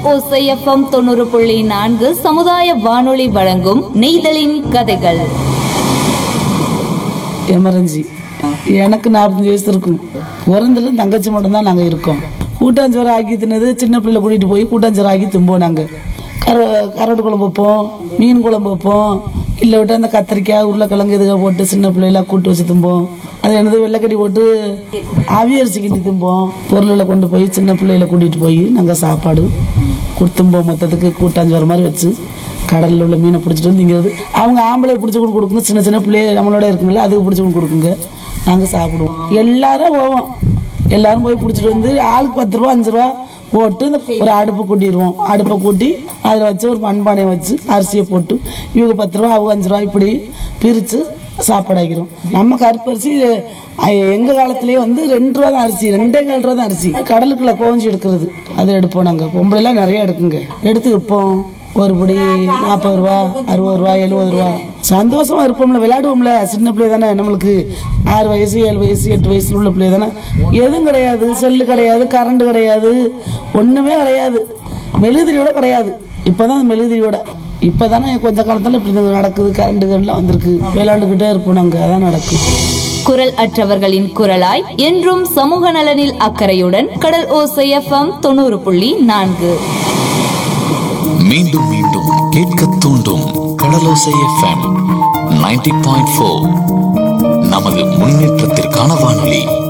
ஓசை எஃப்எம் தொண்ணூறு புள்ளி நான்கு சமுதாய வானொலி வழங்கும் நெய்தலின் கதைகள் எமர்ஜென்சி எனக்கு நாற்பத்தஞ்சு வயசு இருக்கும் பிறந்தது தங்கச்சி மட்டும்தான் நாங்கள் இருக்கோம் கூட்டாஞ்சோறு ஆக்கி தின்னது சின்ன பிள்ளைல கூட்டிகிட்டு போய் கூட்டாஞ்சோறு ஆக்கி திம்போம் நாங்கள் கர கரடு குழம்பு வைப்போம் மீன் குழம்பு வைப்போம் இல்லை விட்டு அந்த கத்திரிக்காய் உருளைக்கிழங்கு இதுக போட்டு சின்ன பிள்ளைலாம் கூட்டு வச்சு திம்போம் அது என்னது வெள்ளைக்கட்டி போட்டு ஆவி அரிசி கிண்டி திம்போம் பொருளில் கொண்டு போய் சின்ன பிள்ளையில கூட்டிகிட்டு போய் நாங்கள் சாப்பாடு கொடுத்தும்போம் மொத்தத்துக்கு கூட்டாஞ்சோறு மாதிரி வச்சு கடலில் உள்ள மீனை பிடிச்சிட்டு வந்து இங்கே அவங்க ஆம்பளை பிடிச்சி கொண்டு கொடுக்குங்க சின்ன சின்ன பிள்ளைய நம்மளோட இருக்குங்களா அதுக்கு பிடிச்சி கொண்டு கொடுக்குங்க நாங்கள் சாப்பிடுவோம் எல்லாரும் போவோம் எல்லாரும் போய் பிடிச்சிட்டு வந்து ஆளுக்கு பத்து ரூபா அஞ்சு ரூபா போட்டு இந்த ஒரு அடுப்பு கூட்டிடுவோம் அடுப்பை கூட்டி அதில் வச்சு ஒரு மண்பானையை வச்சு அரிசியை போட்டு இவங்க பத்து ரூபா அவங்க அஞ்சு ரூபா இப்படி பிரித்து சாப்பாடு ஆக்கிறோம் நம்ம கருப்பு அரிசி அஹ், எங்க காலத்திலேயே வந்து ரெண்டு ரூபா தான் அரிசி ரெண்டே கால் ரூபா தான் அரிசி கடலுக்குள்ள கோவஞ்சி எடுக்கிறது அது எடுப்போம் நாங்கள் பொம்பளைலாம் நிறைய எடுக்குங்க எடுத்து விற்போம் ஒரு படி நாற்பது ரூபா அறுபது ரூபா எழுபது ரூபா சந்தோஷமா இருப்போம்ல விளையாடுவோம்ல சின்ன பிள்ளை தானே நம்மளுக்கு ஆறு வயசு ஏழு வயசு எட்டு வயசுல உள்ள பிள்ளை தானே எதுவும் கிடையாது செல்லு கிடையாது கரண்ட் கிடையாது ஒண்ணுமே கிடையாது மெழுதிரியோட கிடையாது இப்பதான் அந்த மெழுதிரியோட இப்பதானே கொஞ்ச காலத்துல இப்படி நடக்குது கரண்ட்டுகள்லாம் வந்திருக்கு விளையாண்டுக்கிட்டே இருப்போம் நாங்க அதான் நடக்கும் குரல் அற்றவர்களின் குரலாய் என்றும் சமூக நலனில் அக்கறையுடன் கடல் ஓசை எஃப்எம் தொண்ணூறு புள்ளி நான்கு மீண்டும் மீண்டும் கேட்க தூண்டும் Kadalosai FM ninety point four நமது முன்னேற்றத்திற்கான வானொலி